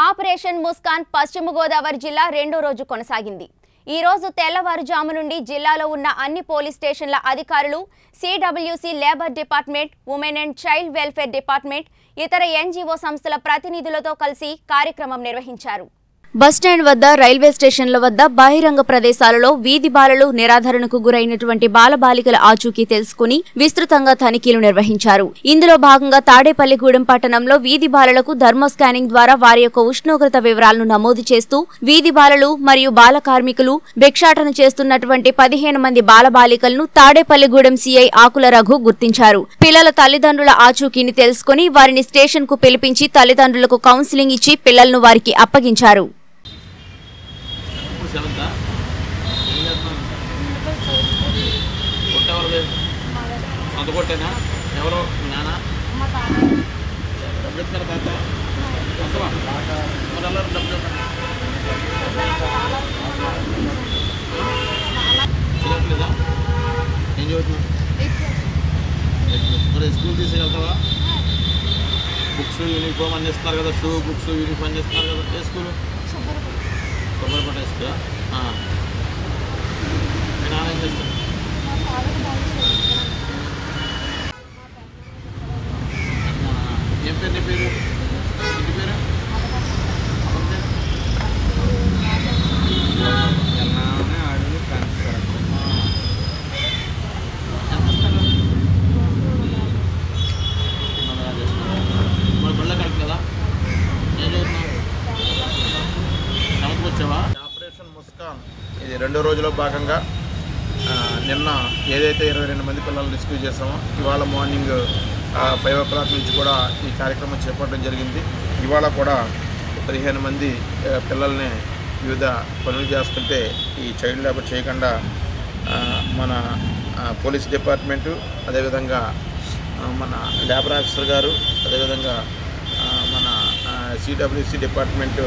Operation Muskan పశ్చిమ గోదావరి జిల్లా రెండో రోజు కొనసాగింది ఈ రోజు తెల్లవారుజాము నుండి జిల్లాలో ఉన్న అన్ని పోలీస్ స్టేషన్ల అధికారులు CWC labour department women and child welfare department ఇతర ఎన్జీఓ సంస్థల ప్రతినిధులతో కలిసి కార్యక్రమం నిర్వహించారు బస్టాండ్ వద్ద రైల్వే స్టేషన్ల వద్ద బహిరంగ ప్రదేశాలలో వీధి బాలలు నిరాధరణకు గురైనటువంటి బాలబాలికల ఆచూకీ తెలుసుకుని విస్తృతంగా తనిఖీలు నిర్వహించారు ఇందులో భాగంగా తాడేపల్లిగూడెం పట్టణంలో వీధి బాలలకు థర్మో స్కానింగ్ ద్వారా వారి యొక్క ఉష్ణోగ్రత వివరాలను నమోదు చేస్తూ వీధి బాలలు మరియు బాల కార్మికులు భిక్షాటన చేస్తున్నటువంటి పదిహేను మంది బాలబాలికలను తాడేపల్లిగూడెం సీఐ ఆకుల రఘు గుర్తించారు పిల్లల తల్లిదండ్రుల ఆచూకీని తెలుసుకుని వారిని స్టేషన్ కు పిలిపించి తల్లిదండ్రులకు కౌన్సిలింగ్ ఇచ్చి పిల్లలను వారికి అప్పగించారు ఇప్పుడు సెవెంతా ఏం చేస్తున్నావు కొట్టెవరిది సొంత కొట్టేనా ఎవరు నానా డబ్బులు ఇస్తారు తాత వస్తావా మరి అల్లరు డబ్బులు చదవట్లేదా ఏం చదువుతున్నావు మరి స్కూల్ తీసుకెళ్తావా బుక్స్ యూనిఫామ్ అన్ని ఇస్తున్నారు కదా షూ బుక్స్ యూనిఫామ్ అన్ని ఇస్తున్నారు కదా ఏ స్కూలు కొబ్బరి పట్ట ఇస్తా మీ నాన్న ఏం చేస్తారు ఏం పేరు నీ పేరు ఇంటి పేరు అతని పేరు? ఆ. ఎంత ఇస్తారు? వందలా చేస్తారు. మరి బళ్ళ కరెక్ట్ కదా ఏం చదువుతున్నావు సెవెంత్కి వచ్చావా ఆపరేషన్ ముస్కాన్ ఇది రెండో రోజులో భాగంగా ఆ, నిన్న ఏదైతే ఇరవై రెండు మంది పిల్లల్ని రెస్క్యూ చేసామో ఇవాళ మార్నింగ్ ఫైవ్ ఓ క్లాక్ నుంచి కూడా ఈ కార్యక్రమం చేపట్టడం జరిగింది ఇవాళ కూడా పదిహేను మంది ఆ, పిల్లల్ని వివిధ పనులు చేస్తుంటే ఈ చైల్డ్ లేబర్ చేయకుండా ఆ, మన ఆ, పోలీస్ డిపార్ట్మెంటు అదేవిధంగా ఆ, మన లేబర్ ఆఫీసర్ గారు అదేవిధంగా ఆ, మన సిడబ్ల్యూసి డిపార్ట్మెంటు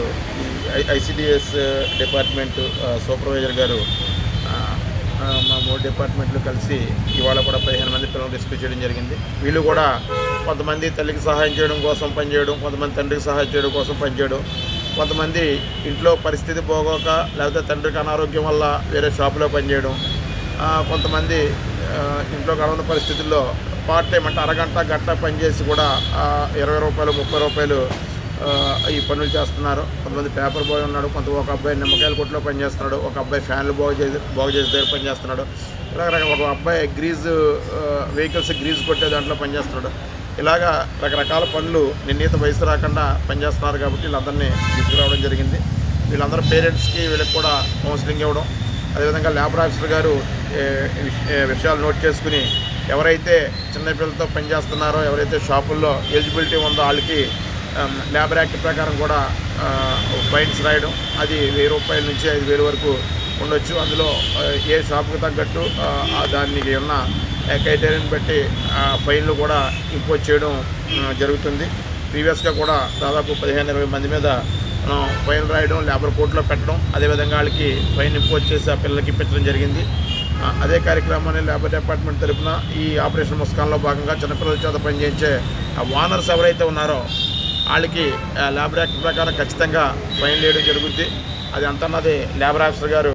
ఐసిడిఎస్ డిపార్ట్మెంటు ఆ, సూపర్వైజర్ గారు ఆ, ఆ, మా మూడు డిపార్ట్మెంట్లు కలిసి ఇవాళ కూడా పదిహేను మంది పిల్లలు రెస్క్యూ చేయడం జరిగింది వీళ్ళు కూడా కొంతమంది తల్లికి సహాయం చేయడం కోసం పనిచేయడం కొంతమంది తండ్రికి సహాయం చేయడం కోసం పనిచేయడం కొంతమంది ఇంట్లో పరిస్థితి పోగోక లేకపోతే తండ్రికి అనారోగ్యం వల్ల వేరే షాపులో పనిచేయడం ఆ, కొంతమంది ఆ, ఇంట్లో గడవని పరిస్థితుల్లో పార్ట్ టైం అంటే అరగంట గంట పనిచేసి కూడా ఆ, ఇరవై రూపాయలు ముప్పై రూపాయలు ఆ, ఈ పనులు చేస్తున్నారు కొంతమంది పేపర్ బాయ్ ఉన్నాడు కొంత ఒక అబ్బాయి నిమ్మకాయల కొట్లో పనిచేస్తున్నాడు ఒక అబ్బాయి ఫ్యాన్లు బాగు చేసి బాగు చేసే దగ్గర పనిచేస్తున్నాడు ఇలాగ రక- ఒక అబ్బాయి గ్రీజ్ వెహికల్స్ గ్రీజ్ కొట్టే దాంట్లో పనిచేస్తున్నాడు ఇలాగా రకరకాల పనులు నిర్ణీత వయసు రాకుండా పనిచేస్తున్నారు కాబట్టి వీళ్ళందరినీ తీసుకురావడం జరిగింది వీళ్ళందరూ పేరెంట్స్కి వీళ్ళకి కూడా కౌన్సిలింగ్ ఇవ్వడం అదేవిధంగా లేబర్ ఆఫీసర్ గారు ఏ, విష- ఏ, విషయాలు నోట్ చేసుకుని ఎవరైతే చిన్నపిల్లలతో పనిచేస్తున్నారో ఎవరైతే షాపుల్లో ఎలిజిబిలిటీ ఉందో వాళ్ళకి ఆమ్, లేబర్ యాక్ట్ ప్రకారం కూడా ఆ, ఫైన్స్ రాయడం అది వెయ్యి రూపాయల నుంచి ఐదు వేలు వరకు ఉండొచ్చు అందులో ఆ, ఏ షాపుకి తగ్గట్టు ఆ, ఆ దానికి ఉన్న క్రైటీరియాని బట్టి ఆ, ఫైన్లు కూడా ఇంపోజ్ చేయడం ఆ, జరుగుతుంది ప్రీవియస్గా కూడా దాదాపు పదిహేను ఇరవై మంది మీద మనం ఫైన్ రాయడం లేబర్ కోర్టులో పెట్టడం అదేవిధంగా వాళ్ళకి ఫైన్ ఇంపోజ్ చేసి ఆ పిల్లలకి ఇప్పించడం జరిగింది ఆ, అదే కార్యక్రమాన్ని లేబర్ డిపార్ట్మెంట్ తరపున ఈ ఆపరేషన్ ముస్కాన్లో భాగంగా చిన్నపిల్లల చేత పనిచేయించే ఆ వానర్స్ ఎవరైతే ఉన్నారో వాళ్ళకి ఆ, లేబర్ యాక్ట్ ప్రకారం ఖచ్చితంగా ఫైన్ వేయడం జరుగుద్ది అది అంతన్నది లేబర్ ఆఫీసర్ గారు